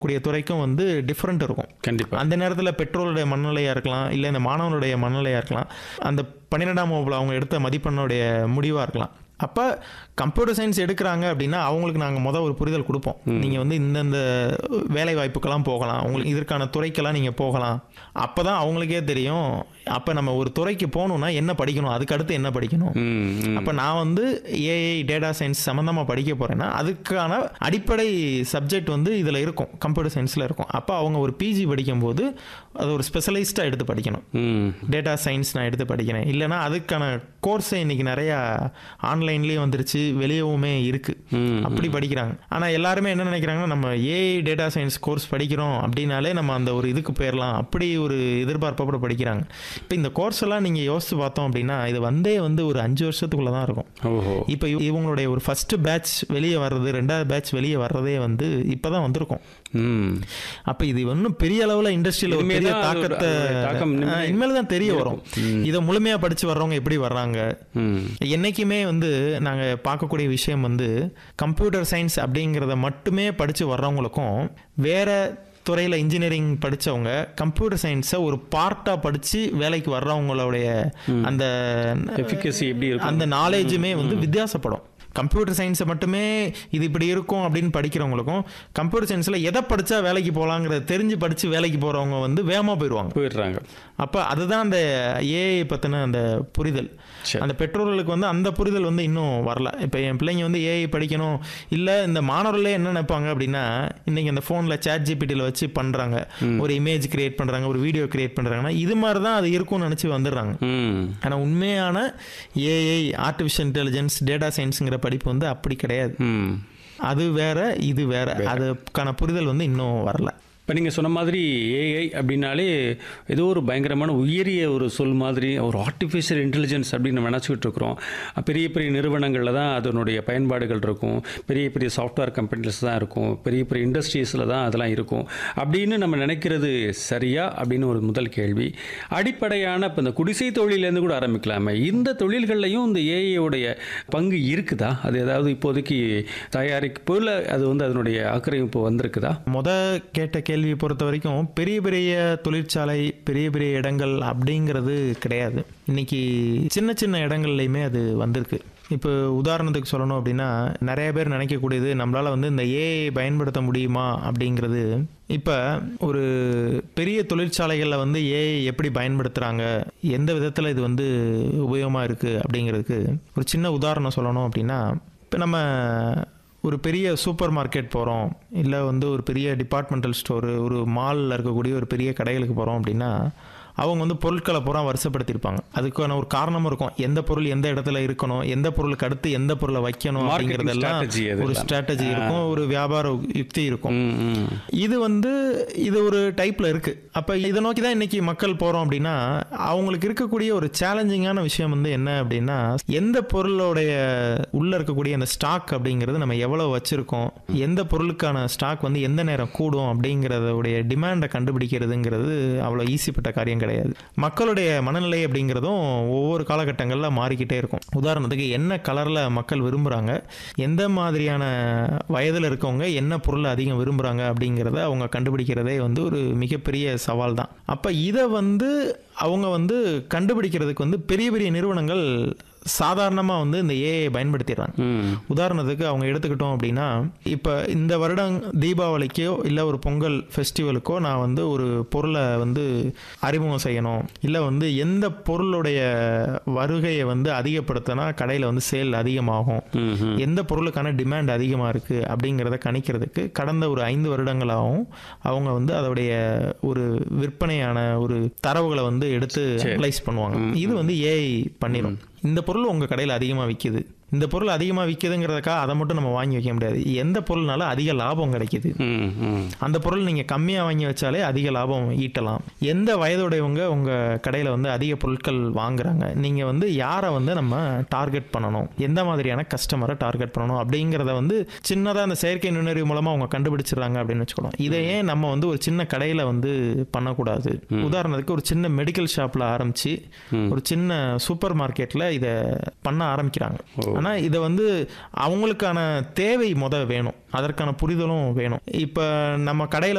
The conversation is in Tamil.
கூடிய துறைக்கும் வந்து டிஃப்ரெண்ட் இருக்கும் கண்டிப்பா அந்த நேரத்தில் பெற்றோருடைய மனநிலையாக இருக்கலாம் இல்லை இந்த மாணவனுடைய மனநிலையாக இருக்கலாம் அந்த பன்னிரெண்டாம் வகுப்பில் அவங்க எடுத்த மதிப்பெண்ணுடைய முடிவாக இருக்கலாம் அப்போ கம்ப்யூட்டர் சயின்ஸ் எடுக்கிறாங்க அப்படின்னா அவங்களுக்கு நாங்கள் மொதல் ஒரு புரிதல் கொடுப்போம் நீங்கள் வந்து இந்தந்த வேலை வாய்ப்புக்கெல்லாம் போகலாம் உங்களுக்கு இதற்கான துறைக்கெல்லாம் நீங்கள் போகலாம் அப்போ தான் அவங்களுக்கே தெரியும் அப்போ நம்ம ஒரு துறைக்கு போகணுன்னா என்ன படிக்கணும் அதுக்கு அடுத்து என்ன படிக்கணும் ம், ம். அப்போ நான் வந்து ஏஐ டேட்டா சயின்ஸ் சம்மந்தமாக படிக்க போகிறேன்னா அதுக்கான அடிப்படை சப்ஜெக்ட் வந்து இதில் இருக்கும் கம்ப்யூட்டர் சயின்ஸில் இருக்கும் அப்போ அவங்க ஒரு பிஜி படிக்கும்போது அது ஒரு ஸ்பெஷலைஸ்டாக எடுத்து படிக்கணும் ம் டேட்டா சயின்ஸ் நான் எடுத்து படிக்கிறேன் இல்லைனா அதுக்கான கோர்ஸை இன்னைக்கு நிறையா ஆன்லைன்லேயே வந்துருச்சு வெளியவுமே இருக்குது ம், அப்படி படிக்கிறாங்க ஆனால் எல்லாருமே என்ன நினைக்கிறாங்கன்னா நம்ம ஏஐ டேட்டா சயின்ஸ் கோர்ஸ் படிக்கிறோம் அப்படின்னாலே நம்ம அந்த ஒரு இதுக்கு போயிடலாம் அப்படி ஒரு எதிர்பார்ப்போட படிக்கிறாங்க இப்போ இந்த கோர்ஸ் எல்லாம் நீங்கள் யோசிச்சு பார்த்தோம் அப்படின்னா இது வந்தே வந்து ஒரு அஞ்சு வருஷத்துக்குள்ள தான் இருக்கும் ஓஹோ இப்போ இவ- இவங்களுடைய ஒரு ஃபர்ஸ்ட் பேட்ச் வெளியே வர்றது ரெண்டாவது பேட்ச் வெளியே வர்றதே வந்து இப்போ தான் வந்திருக்கும் ம் அப்போ இது இன்னும் பெரிய அளவில் இண்டஸ்ட்ரியில் ஒரு இனிமே பெரிய தான் அதோட- தாக்கத்தை அதோட தாக்கம் இனிமே ஆ, இனிமேல் தான் தெரிய வரும் இதை முழுமையாக படித்து வர்றவங்க எப்படி வர்றாங்க ம் என்னைக்குமே வந்து நாங்கள் பார்க்கக்கூடிய விஷயம் வந்து கம்ப்யூட்டர் சயின்ஸ் அப்படிங்கிறத மட்டுமே படித்து வர்றவங்களுக்கும் வேற துறையில் இன்ஜினியரிங் படித்தவங்க கம்ப்யூட்டர் சயின்ஸை ஒரு பார்ட்டாக படித்து வேலைக்கு வர்றவங்களுடைய அந்த எஃபிகசி எப்படி இருக்கும் அந்த நாலேஜுமே வந்து வித்தியாசப்படும் கம்ப்யூட்டர் சயின்ஸை மட்டுமே இது இப்படி இருக்கும் அப்படின்னு படிக்கிறவங்களுக்கும் கம்ப்யூட்டர் சயின்ஸில் எதை படித்தா வேலைக்கு போகலாங்கிறத தெரிஞ்சு படித்து வேலைக்கு போகிறவங்க வந்து வேகமாக போயிடுவாங்க போயிடுறாங்க அப்போ அதுதான் அந்த ஏஐ பற்றின அந்த புரிதல் சரி. அந்த பெற்றோர்களுக்கு வந்து அந்த புரிதல் வந்து இன்னும் வரல இப்போ என் பிள்ளைங்க வந்து ஏஐ படிக்கணும் இல்லை இந்த மாணவர்களே என்ன நினைப்பாங்க அப்படின்னா இன்னைக்கு அந்த ஃபோனில் சேட் ஜிபிடியில் வச்சு பண்ணுறாங்க ஒரு இமேஜ் கிரியேட் பண்ணுறாங்க ஒரு வீடியோ கிரியேட் பண்ணுறாங்கன்னா இது மாதிரி தான் அது இருக்கும்னு நினச்சி வந்துடுறாங்க ம் ஆனால் உண்மையான ஏஐ ஆர்டிஃபிஷியல் இன்டெலிஜென்ஸ் டேட்டா சயின்ஸுங்கிற படிப்பு வந்து அப்படி கிடையாது ம் அது வேற இது வேற அதுக்கான புரிதல் வந்து இன்னும் வரல இப்போ நீங்கள் சொன்ன மாதிரி ஏஐ அப்படின்னாலே ஏதோ ஒரு பயங்கரமான உயரிய ஒரு சொல் மாதிரி ஒரு ஆர்டிஃபிஷியல் இன்டெலிஜென்ஸ் அப்படின்னு நம்ம நினச்சிக்கிட்டு இருக்கிறோம் பெரிய பெரிய நிறுவனங்களில் தான் அதனுடைய பயன்பாடுகள் இருக்கும் பெரிய பெரிய சாஃப்ட்வேர் கம்பெனிஸ் தான் இருக்கும் பெரிய பெரிய இண்டஸ்ட்ரீஸில் தான் அதெல்லாம் இருக்கும் அப்படின்னு நம்ம நினைக்கிறது சரியா அப்படின்னு ஒரு முதல் கேள்வி அடிப்படையான இப்போ இந்த குடிசை தொழிலேருந்து கூட ஆரம்பிக்கலாமே இந்த தொழில்கள்லையும் இந்த ஏஐயோடைய பங்கு இருக்குதா அது ஏதாவது இப்போதைக்கு தயாரிப்பு இல்லை அது வந்து அதனுடைய ஆக்கிரமிப்பு வந்திருக்குதா முத கேட்ட கேள்வியை பொறுத்த வரைக்கும் பெரிய பெரிய தொழிற்சாலை பெரிய பெரிய இடங்கள் அப்படிங்கிறது கிடையாது இன்னைக்கு சின்ன சின்ன இடங்கள்லையுமே அது வந்திருக்கு இப்போ உதாரணத்துக்கு சொல்லணும் அப்படின்னா நிறைய பேர் நினைக்கக்கூடியது நம்மளால் வந்து இந்த ஏஐ பயன்படுத்த முடியுமா அப்படிங்கிறது இப்போ ஒரு பெரிய தொழிற்சாலைகளில் வந்து ஏஐ எப்படி பயன்படுத்துகிறாங்க எந்த விதத்தில் இது வந்து உபயோகமாக இருக்குது அப்படிங்கிறதுக்கு ஒரு சின்ன உதாரணம் சொல்லணும் அப்படின்னா இப்போ நம்ம ஒரு பெரிய சூப்பர் மார்க்கெட் போகிறோம் இல்லை வந்து ஒரு பெரிய டிபார்ட்மெண்டல் ஸ்டோரு ஒரு மாலில் இருக்கக்கூடிய ஒரு பெரிய கடைகளுக்கு போகிறோம் அப்படின்னா அவங்க வந்து பொருட்களை பூரா வருஷப்படுத்தியிருப்பாங்க அதுக்கான ஒரு காரணமும் இருக்கும் எந்த பொருள் எந்த இடத்துல இருக்கணும் எந்த பொருளுக்கு அடுத்து எந்த பொருளை வைக்கணும் Marketing அப்படிங்கிறதெல்லாம் strategy அது ஒரு எல்லாம். ஸ்ட்ராட்டஜி இருக்கும் ஒரு வியாபார யுக்தி இருக்கும் ம் ம் இது வந்து இது ஒரு டைப்ல இருக்கு அப்ப இதை நோக்கி தான் இன்னைக்கு மக்கள் போறோம் அப்படின்னா அவங்களுக்கு இருக்கக்கூடிய ஒரு சேலஞ்சிங்கான விஷயம் வந்து என்ன அப்படின்னா எந்த பொருளோடைய உள்ள இருக்கக்கூடிய அந்த ஸ்டாக் அப்படிங்கிறது நம்ம எவ்வளவு வச்சிருக்கோம் எந்த பொருளுக்கான ஸ்டாக் வந்து எந்த நேரம் கூடும் அப்படிங்கிறதோடைய டிமாண்டை கண்டுபிடிக்கிறதுங்கிறது அவ்வளோ ஈஸிப்பட்ட காரியம் கிடையாது மக்களுடைய மனநிலை அப்படிங்கிறதும் ஒவ்வொரு காலகட்டங்களில் மாறிக்கிட்டே இருக்கும் உதாரணத்துக்கு என்ன கலரில் மக்கள் விரும்புகிறாங்க எந்த மாதிரியான வயதில் இருக்கவங்க என்ன பொருளை அதிகம் விரும்புகிறாங்க அப்படிங்கிறத அவங்க கண்டுபிடிக்கிறதே வந்து ஒரு மிகப்பெரிய சவால் தான் அப்போ இதை வந்து அவங்க வந்து கண்டுபிடிக்கிறதுக்கு வந்து பெரிய பெரிய நிறுவனங்கள் சாதாரணமாக வந்து இந்த ஏஐ பயன்படுத்திடுறாங்க ம் உதாரணத்துக்கு அவங்க எடுத்துக்கிட்டோம் அப்படின்னா இப்போ இந்த வருடம் தீபாவளிக்கோ இல்லை ஒரு பொங்கல் ஃபெஸ்டிவலுக்கோ நான் வந்து ஒரு பொருளை வந்து அறிமுகம் செய்யணும் இல்லை வந்து எந்த பொருளுடைய வருகையை வந்து அதிகப்படுத்தினா கடையில் வந்து சேல் அதிகமாகும் ம் ம் எந்த பொருளுக்கான டிமாண்ட் அதிகமாக இருக்குது அப்படிங்கிறத கணிக்கிறதுக்கு கடந்த ஒரு ஐந்து வருடங்களாகவும் அவங்க வந்து அதோடைய ஒரு விற்பனையான ஒரு தரவுகளை வந்து எடுத்து அனலைஸ் பண்ணுவாங்க இது வந்து ஏஐ பண்ணிடும் இந்த பொருள் உங்கள் கடையில் அதிகமாக விற்கிது இந்த பொருள் அதிகமாக விற்கிதுங்கிறதுக்காக அதை மட்டும் நம்ம வாங்கி வைக்க முடியாது எந்த பொருள்னால அதிக லாபம் கிடைக்குது ம் ம் அந்த பொருள் நீங்கள் கம்மியாக வாங்கி வச்சாலே அதிக லாபம் ஈட்டலாம் எந்த வயதுடையவங்க உங்கள் கடையில் வந்து அதிக பொருட்கள் வாங்குறாங்க நீங்கள் வந்து யாரை வந்து நம்ம டார்கெட் பண்ணணும் எந்த மாதிரியான கஸ்டமரை டார்கெட் பண்ணணும் அப்படிங்கிறத வந்து சின்னதாக அந்த செயற்கை நுண்ணறிவு மூலமாக அவங்க கண்டுபிடிச்சிடுறாங்க அப்படின்னு வச்சுக்கலாம் இதை ஏன் நம்ம வந்து ஒரு சின்ன கடையில் வந்து பண்ணக்கூடாது உதாரணத்துக்கு ஒரு சின்ன மெடிக்கல் ஷாப்பில் ஆரம்பித்து ஒரு சின்ன சூப்பர் மார்க்கெட்டில் இதை பண்ண ஆரம்பிக்கிறாங்க ஆனால் இதை வந்து அவங்களுக்கான தேவை முத வேணும் அதற்கான புரிதலும் வேணும் இப்போ நம்ம கடையில்